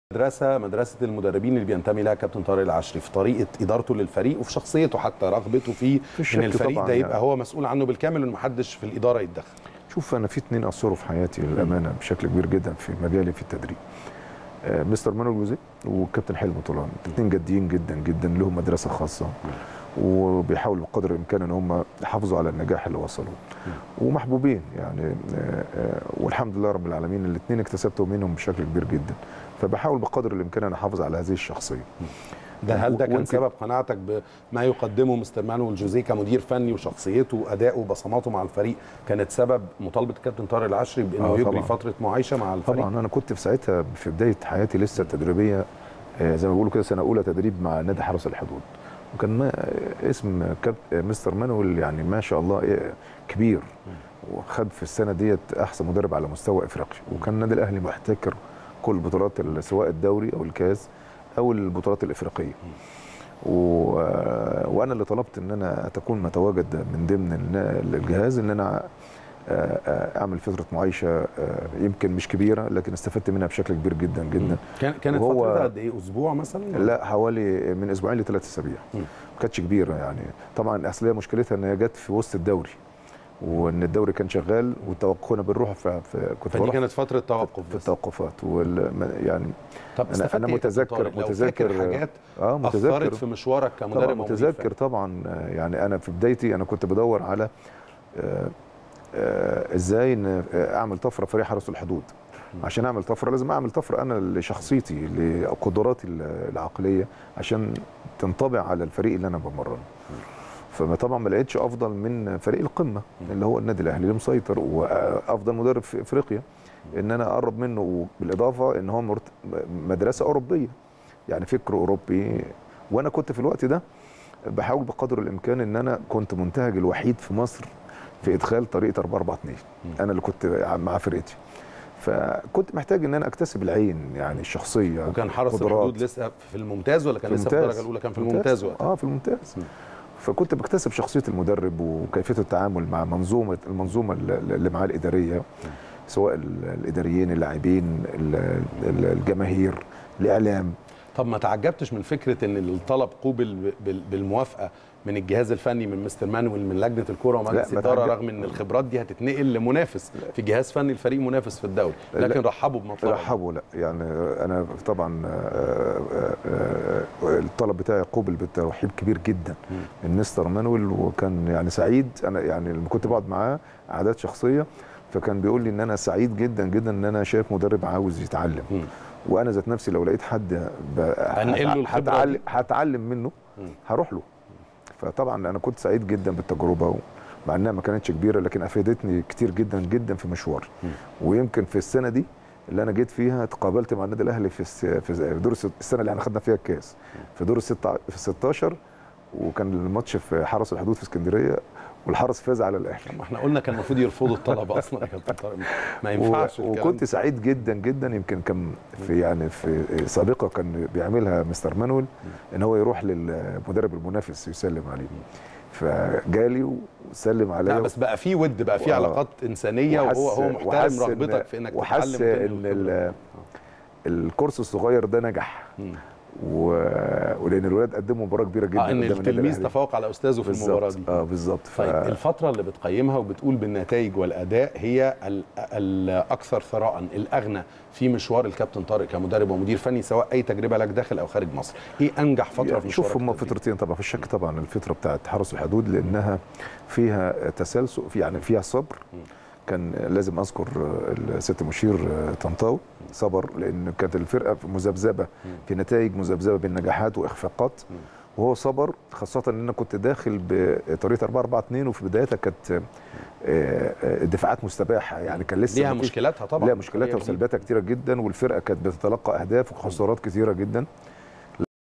مدرسه مدرسه المدربين اللي بينتمي لها كابتن طارق العشري في طريقه ادارته للفريق وفي شخصيته حتى رغبته فيه مفيش ان شك الفريق طبعاً ده يبقى يعني. هو مسؤول عنه بالكامل وان محدش في الاداره يتدخل شوف انا في اتنين اثروا في حياتي للامانه بشكل كبير جدا في مجالي في التدريب آه، مستر مانويل جوزيه والكابتن حلمي طولان الاثنين جادين جدا جدا لهم مدرسه خاصه وبيحاولوا بقدر الامكان ان هم يحافظوا على النجاح اللي وصلوا ومحبوبين يعني آه، آه، والحمد لله رب العالمين الاثنين اكتسبته منهم بشكل كبير جدا فبحاول بقدر الامكان ان احافظ على هذه الشخصيه ده هل ده كان ويمكن- سبب قناعتك بما يقدمه مستر مانويل جوزيه كمدير فني وشخصيته وادائه وبصماته مع الفريق كانت سبب مطالبه كابتن طارق العشري بانه آه، يجري طبعاً. فتره معايشه مع الفريق طبعا انا كنت في ساعتها في بدايه حياتي لسه التدريبيه آه، زي ما بيقولوا كده سنه اولى تدريب مع نادي حرس الحدود وكان ما اسم كابت آه، مستر مانويل يعني ما شاء الله آه، كبير وخد في السنه ديت احسن مدرب على مستوى افريقيا وكان النادي الاهلي محتكر كل البطولات ال- سواء الدوري او الكاس او البطولات الافريقيه و... آه، وانا اللي طلبت ان انا تكون متواجد من ضمن النا- الجهاز ان انا آه، آه، اعمل فتره معايشه آه، يمكن مش كبيره لكن استفدت منها بشكل كبير جدا جدا كان كانت وهو- فترتها قد ايه اسبوع مثلا لا حوالي من اسبوعين لثلاث اسابيع مم. ما كانتش كبيره يعني طبعا اصل هي مشكلتها ان هي جت في وسط الدوري وان الدوري كان شغال وكنا بنروح في, في كنت فدي بروح كانت فتره توقف في بس. التوقفات وال يعني طب أنا- استفدت أنا إيه يا كابتن متذكر- طارق؟ لو متذكر- فاكر حاجات اه اثرت متذكر في مشوارك طبعا كمدرب ومدير متذكر فني. طبعا آه، يعني انا في بدايتي انا كنت بدور على آه، آه، ازاي ان آه، اعمل طفره في فريق حرس الحدود عشان اعمل طفره لازم اعمل طفره انا لشخصيتي لقدراتي العقليه عشان تنطبع على الفريق اللي انا بمرنه فما طبعا ما لقيتش افضل من فريق القمه اللي هو النادي الاهلي اللي مسيطر وافضل مدرب في افريقيا ان انا اقرب منه بالاضافه ان هو مرت- مدرسه اوروبيه يعني فكر اوروبي وانا كنت في الوقت ده بحاول بقدر الامكان ان انا كنت منتهج الوحيد في مصر في ادخال طريقه 4 4 2 انا اللي كنت مع فرقتي فكنت محتاج ان انا اكتسب العين يعني الشخصيه وكان حرس قدرات. الحدود لسه في الممتاز ولا كان في لسه في الممتاز. الدرجه الاولى كان في الممتاز وقتها اه في الممتاز مم. فكنت بكتسب شخصيه المدرب وكيفيه التعامل مع منظومه المنظومه اللي اللي معاه الاداريه سواء ال- الاداريين اللاعبين ال- ال- الجماهير الاعلام طب ما تعجبتش من فكره ان الطلب قوبل بال- بالموافقه من الجهاز الفني من مستر مانويل من لجنه الكره ومجلس ما الاداره تعجب- رغم ان الخبرات دي هتتنقل لمنافس في جهاز فني الفريق منافس في الدوري لا. لكن رحبوا بمطلب رحبوا لا يعني انا طبعا آه، آه، آه، الطلب بتاعي قوبل بترحيب كبير جدا من مستر مانويل وكان يعني سعيد انا يعني لما كنت بقعد معاه عادات شخصيه فكان بيقول لي ان انا سعيد جدا جدا ان انا شايف مدرب عاوز يتعلم مم. وانا ذات نفسي لو لقيت حد ب- هنقل له الخبرة هتعلم دي. هتعلم منه مم. هروح له فطبعا انا كنت سعيد جدا بالتجربه مع انها ما كانتش كبيره لكن افادتني كتير جدا جدا في مشواري مم. ويمكن في السنه دي اللي انا جيت فيها تقابلت مع النادي الاهلي في الس- في دور الست- السنه اللي احنا خدنا فيها الكاس في دور الستة في 16 وكان الماتش في حرس الحدود في اسكندريه والحرس فاز على الاهلي ما احنا قلنا كان المفروض يرفضوا الطلب اصلا يا كابتن طارق ما ينفعش و- الكلام وكنت ده. سعيد جدا جدا يمكن كان في يعني في سابقه كان بيعملها مستر مانويل ان هو يروح للمدرب المنافس يسلم عليه فجالي وسلم عليا لا بس بقى في ود بقى في آه. علاقات انسانيه وحس- وهو هو محترم وحس إن- رغبتك في انك وحس تتعلم ان ال- الكورس الصغير ده نجح مم. و... ولان الولاد قدموا مباراه كبيره جدا اه ان قدام النادي التلميذ الأهلي. تفوق على استاذه في المباراه بالظبط دي اه بالظبط ف... طيب الفترة اللي بتقيمها وبتقول بالنتائج والأداء هي ال- الأكثر ثراء الأغنى في مشوار الكابتن طارق كمدرب ومدير فني سواء أي تجربة لك داخل أو خارج مصر إيه أنجح فترة يعني في شوف مشوارك هم التدريبي؟ فترتين طبعا في الشك طبعا الفتره بتاعت حرس الحدود لانها فيها تسلسل في يعني فيها صبر كان لازم اذكر الست مشير طنطاوي صبر لان كانت الفرقه مذبذبه في نتائج مذبذبه بين نجاحات واخفاقات وهو صبر خاصه ان انا كنت داخل بطريقه 4 4 2 وفي بدايتها كانت آه، آه، الدفاعات مستباحه يعني كان لسه ليها مفيش- مشكلاتها طبعا ليها مشكلاتها هي جديدة. وسلبياتها كتيره جدا والفرقه كانت بتتلقى اهداف وخسارات كتيره جدا